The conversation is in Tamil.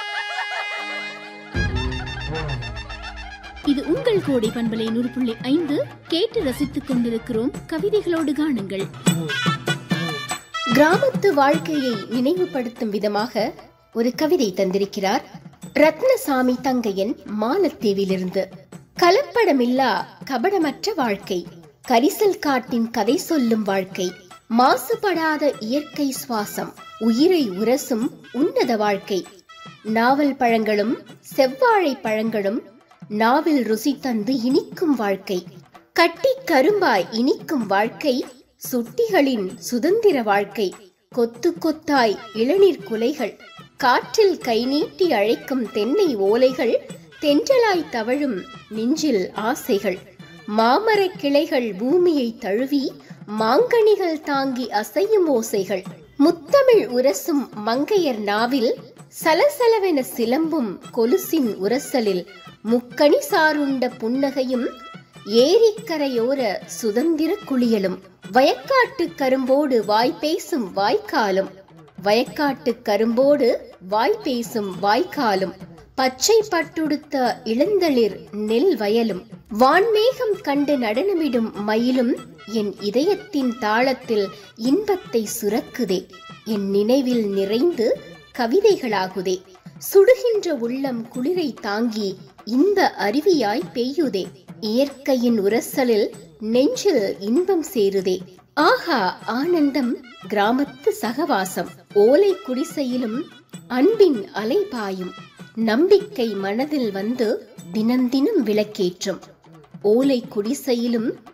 இது உங்கள் கோடை பண்பலை நூறு புள்ளி ஐந்து கேட்டு ரசித்துக் கொண்டிருக்கிறோம் கவிதைகளோடு காணுங்கள் கிராமத்து வாழ்க்கையை நினைவுபடுத்தும் விதமாக ஒரு கவிதை தந்திருக்கிறார் ரத்னசாமி தங்கையன் மாலத்தீவிலிருந்து கலப்படமில்லா கபடமற்ற வாழ்க்கை கரிசல் காட்டின் கதை சொல்லும் வாழ்க்கை மாசுபடாத இயற்கை சுவாசம் உயிரை உரசும் உன்னத வாழ்க்கை நாவல் பழங்களும் செவ்வாழை பழங்களும் நாவில் ருசி தந்து இனிக்கும் வாழ்க்கை கட்டி கரும்பாய் இனிக்கும் வாழ்க்கை சுட்டிகளின் சுதந்திர வாழ்க்கை கொத்து கொத்தாய் இளநீர் குலைகள் காற்றில் கை நீட்டி அழைக்கும் தென்னை ஓலைகள் தென்றலாய் தவழும் நெஞ்சில் ஆசைகள் மாமரக் கிளைகள் பூமியை தழுவி மாங்கனிகள் தாங்கி அசையும் ஓசைகள் முத்தமிழ் உரசும் மங்கையர் நாவில் சலசலவென சிலம்பும் கொலுசின் உரசலில் முக்கணி சாருண்ட புன்னகையும் ஏரிக்கரையோர சுதந்திர குளியலும் வயக்காட்டு கரும்போடு வாய் பேசும் வாய்க்காலும் வயக்காட்டு கரும்போடு வாய் பேசும் வாய்க்காலும் பச்சை பட்டுடுத்த இளந்தளிர் நெல் வயலும் வான்மேகம் கண்டு நடனமிடும் மயிலும் என் இதயத்தின் தாளத்தில் இன்பத்தை சுரக்குதே என் நினைவில் நிறைந்து கவிதைகளாகுதே சுடுகின்ற உள்ளம் குளிரை தாங்கி இந்த அருவியாய் பெய்யுதே இயற்கையின் உரசலில் நெஞ்சில் இன்பம் சேருதே ஆஹா ஆனந்தம் கிராமத்து சகவாசம் ஓலை குடிசையிலும் அன்பின் அலைபாயும் நம்பிக்கை மனதில் வந்து தினம் தினம் விளக்கேற்றும் ஓலை குடிசையிலும்